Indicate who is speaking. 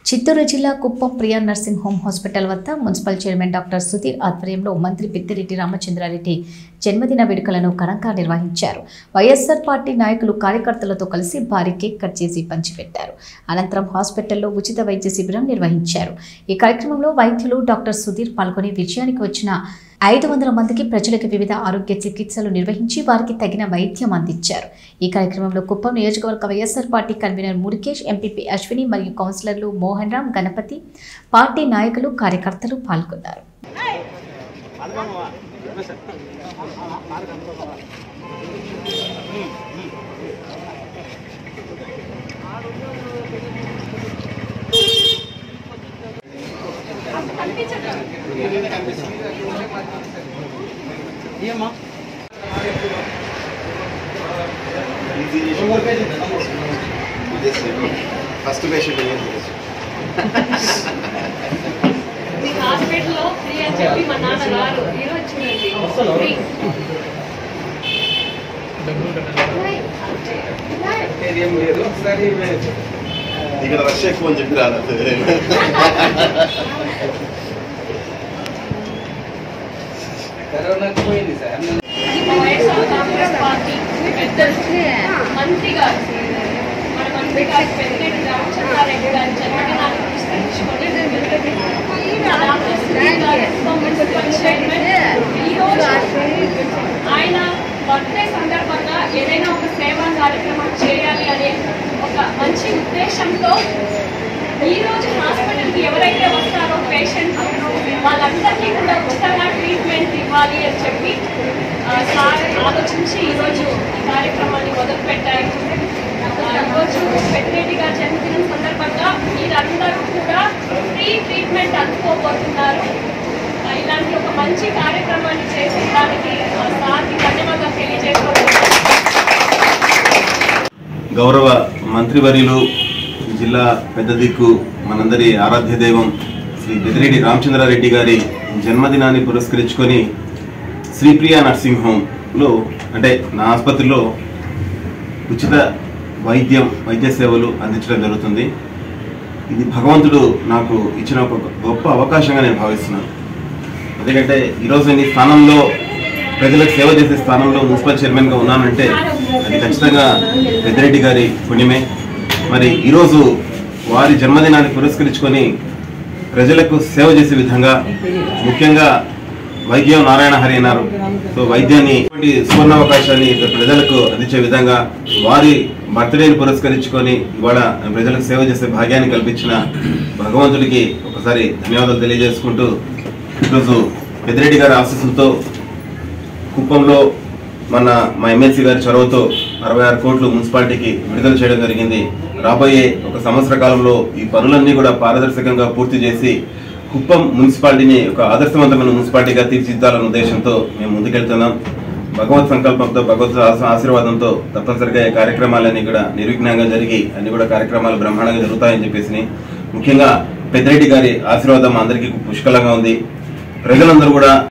Speaker 1: చిత్తూరు జిల్లా Kuppam Priya nursing home hospital వద్ద municipal chairman doctor Sudheer ఆధ్వర్యంలో మంత్రి పెద్దిరెడ్డి రామచంద్రారెడ్డి జన్మదిన వేడుకలను ఘనంగా నిర్వహించారు వైఎస్ఆర్ పార్టీ నాయకులు కార్యకర్తలతో కలిసి భారీ కేక్ కట్ చేసి పంచిపెట్టారు అనంతరం హాస్పిటల్లో ఉచిత వైద్య శిబిరం నిర్వహించారు ఈ కార్యక్రమంలో వైద్యులు డాక్టర్ సుధీర్ పాల్గొని విజయానికి వచ్చిన ఐదు వందల మందికి ప్రజలకు వివిధ ఆరోగ్య చికిత్సలు నిర్వహించి వారికి తగిన వైద్యం అందించారు ఈ కార్యక్రమంలో కుప్పం నియోజకవర్గ YSR party convener Murikesh MPP Ashwini మరియు కౌన్సిలర్లు మోహన్ రామ్ గణపతి పార్టీ నాయకులు కార్యకర్తలు పాల్గొన్నారు
Speaker 2: ఫస్ట్ పేషెంట్
Speaker 3: మీ హాస్పిటల్లో ఫ్రీ అని చెప్పి మా నాన్న రారు ఈరోజు చూడండి ఫ్రీ
Speaker 2: లేదు ఒకసారి ఇక్కడ రష్ ఎక్కువ అని చెప్పి రాలేదు
Speaker 4: కరోనాకు పోయింది సార్
Speaker 3: మా వైఎస్ఆర్ కాంగ్రెస్ పార్టీ పెద్దలు మంత్రి గారు మన మంత్రి గారు పెద్దిరెడ్డి రామచంద్రారెడ్డి గారి జన్మదినాన్ని పురస్కరించుకొని డాక్టర్ సునీల్ గారు మున్సిపల్ చైర్మన్ ఈరోజు ఆయన బర్త్డే సందర్భంగా ఏదైనా ఒక సేవా కార్యక్రమం చేయాలి అనే ఒక మంచి ఉద్దేశంతో ఈ రోజు హాస్పిటల్కి ఎవరైతే వస్తారో పేషెంట్స్ వాళ్ళందరికీ కూడా ఉచితంగా ట్రీట్మెంట్ ఇవ్వాలి అని చెప్పి ఆ, సార్ ఆలోచించి ఈరోజు ఈ కార్యక్రమాన్ని మొదలుపెట్టారు ఆ, ఈరోజు పెద్దిరెడ్డి గారి జన్మదినం సందర్భంగా మీరందరూ కూడా ఫ్రీ ట్రీట్మెంట్ అందుకోబోతున్నారు ఆ, ఇలాంటి ఒక మంచి కార్యక్రమాన్ని చేసిన దానికి ఆ, సార్కి ధన్యవాదాలు తెలియజేసుకోవచ్చు
Speaker 2: గౌరవ మంత్రివర్యులు జిల్లా పెద్ద దిక్కు మనందరి ఆరాధ్య దైవం శ్రీ పెద్దిరెడ్డి రామచంద్రారెడ్డి గారి జన్మదినాన్ని పురస్కరించుకొని శ్రీప్రియ నర్సింగ్ హోమ్లో అంటే నా ఆసుపత్రిలో ఉచిత వైద్యం వైద్య సేవలు అందించడం జరుగుతుంది ఇది భగవంతుడు నాకు ఇచ్చిన ఒక గొప్ప అవకాశంగా నేను భావిస్తున్నాను ఎందుకంటే ఈరోజు నేను ఈ స్థానంలో ప్రజలకు సేవ చేసే స్థానంలో మున్సిపల్ చైర్మన్గా ఉన్నానంటే అది ఖచ్చితంగా పెద్దిరెడ్డి గారి పుణ్యమే మరి ఈరోజు వారి జన్మదినాన్ని పురస్కరించుకొని ప్రజలకు సేవ చేసే విధంగా ముఖ్యంగా వైద్యం నారాయణ హరి అన్నారు సో వైద్యాన్ని ఇటువంటి సువర్ణావకాశాన్ని ప్రజలకు అందించే విధంగా వారి బర్త్డేని పురస్కరించుకొని ఇవాళ ప్రజలకు సేవ చేసే భాగ్యాన్ని కల్పించిన భగవంతుడికి ఒకసారి ధన్యవాదాలు తెలియజేసుకుంటూ ఈరోజు పెద్దిరెడ్డి గారి ఆశీస్సులతో కుప్పంలో మన మా ఎమ్మెల్సీ గారి చొరవతో అరవై ఆరు కోట్లు మున్సిపాలిటీకి విడుదల చేయడం జరిగింది రాబోయే ఒక సంవత్సర కాలంలో ఈ పనులన్నీ కూడా పారదర్శకంగా పూర్తి చేసి కుప్పం మున్సిపాలిటీని ఒక ఆదర్శవంతమైన మున్సిపాలిటీగా తీర్చిదిద్దాలన్న ఉద్దేశంతో మేము ముందుకెళ్తున్నాం భగవత్ సంకల్పంతో భగవత్ ఆశ- ఆశీర్వాదంతో తప్పనిసరిగా ఈ కార్యక్రమాలన్నీ కూడా నిర్విఘ్నంగా జరిగి అన్ని కూడా కార్యక్రమాలు బ్రహ్మాండంగా జరుగుతాయని చెప్పేసి ముఖ్యంగా పెద్దిరెడ్డి గారి ఆశీర్వాదం అందరికీ పుష్కలంగా ఉంది ప్రజలందరూ కూడా